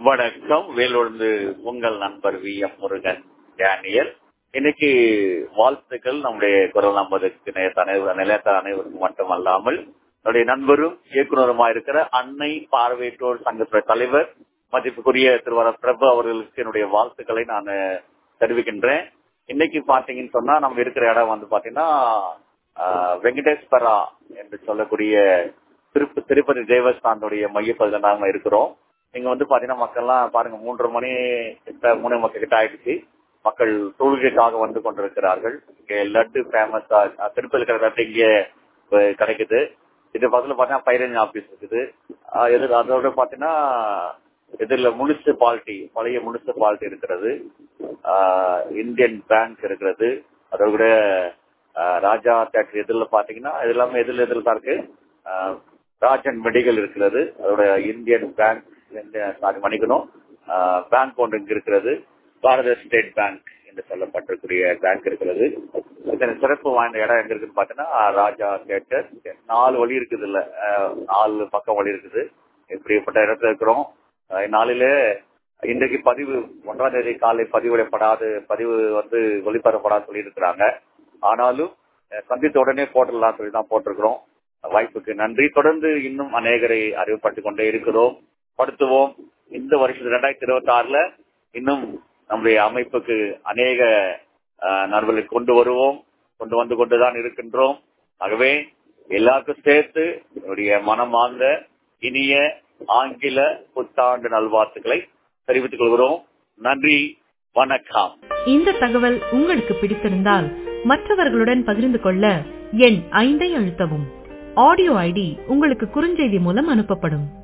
வணக்கம் வேலூர்ந்து உங்கள் நண்பர் வி எம் முருகன் டேனியல் இன்னைக்கு வாழ்த்துக்கள் நம்முடைய குரல் நம்பதுக்கு நிலையத்த அனைவருக்கும் மட்டுமல்லாமல் என்னுடைய நண்பரும் இயக்குநருமா இருக்கிற அன்னை பார்வையற்றோர் சங்கத்துறை தலைவர் மதிப்புக்குரிய திருவர பிரபு அவர்களுக்கு என்னுடைய வாழ்த்துக்களை நான் தெரிவிக்கின்றேன் இன்னைக்கு பாத்தீங்கன்னு சொன்னா நம்ம இருக்கிற இடம் வந்து பாத்தீங்கன்னா வெங்கடேஸ்வரா என்று சொல்லக்கூடிய திருப்ப திருப்பதி தேவஸ்தானுடைய மையப்பகுதியில் நாம இருக்கிறோம் இங்க வந்து பாத்தீங்கன்னா மக்கள்லாம் பாருங்க மூன்றரை மணி கிட்ட மூணு மக்கள் கிட்ட ஆயிடுச்சு மக்கள் தொழுகைக்காக வந்து கொண்டிருக்கிறார்கள் இங்க லட்டு ஃபேமஸா திருப்பதி இருக்கிற லட்டு இங்க கிடைக்குது இது பக்கத்துல பாத்தீங்கன்னா பைரஞ்சி ஆபீஸ் இருக்குது எதிர் அதோட பாத்தீங்கன்னா இதுல முனிசிபாலிட்டி பழைய முனிசிபாலிட்டி இருக்கிறது இந்தியன் பேங்க் இருக்கிறது அதோட கூட ராஜா தேட்டர் எதிரில் பாத்தீங்கன்னா இது எல்லாமே எதிரில் எதிரில் தான் இருக்கு ராஜன் மெடிக்கல் இருக்கிறது அதோட இந்தியன் பேங்க் சாரி மன்னிக்கணும் பேங்க் ஒன்று இங்க இருக்கிறது பாரத ஸ்டேட் பேங்க் என்று சொல்லப்பட்டிருக்கிற பேங்க் இருக்கிறது இதன் சிறப்பு வாய்ந்த இடம் எங்க இருக்குன்னு பாத்தீங்கன்னா ராஜா தேட்டர் நாலு வழி இருக்குது இல்ல நாலு பக்கம் வழி இருக்குது இப்படிப்பட்ட இடத்துல இருக்கிறோம் நாளில இன்றைக்கு பதிவு ஒன்றாம் தேதி காலை பதிவிடப்படாது பதிவு வந்து ஒளிபரப்படாது சொல்லி இருக்கிறாங்க ஆனாலும் சந்தித்த உடனே போட்டுடலாம் சொல்லி தான் போட்டிருக்கிறோம் வாய்ப்புக்கு நன்றி தொடர்ந்து இன்னும் அநேகரை அறிவுப்பட்டுக் கொண்டே இருக்கிறோம் படுத்துவோம் இந்த வருஷம் ரெண்டாயிரத்தி இருபத்தி ஆறுல இன்னும் நம்முடைய அமைப்புக்கு அநேக நண்பர்களை கொண்டு வருவோம் கொண்டு வந்து கொண்டுதான் இருக்கின்றோம் ஆகவே எல்லாருக்கும் சேர்த்து என்னுடைய மனமார்ந்த இனிய ஆங்கில புத்தாண்டு நல்வாழ்த்துக்களை தெரிவித்துக் கொள்கிறோம் நன்றி வணக்கம் இந்த தகவல் உங்களுக்கு பிடித்திருந்தால் மற்றவர்களுடன் பகிர்ந்து கொள்ள எண் ஐந்தை அழுத்தவும் ஆடியோ ஐடி உங்களுக்கு குறுஞ்செய்தி மூலம் அனுப்பப்படும்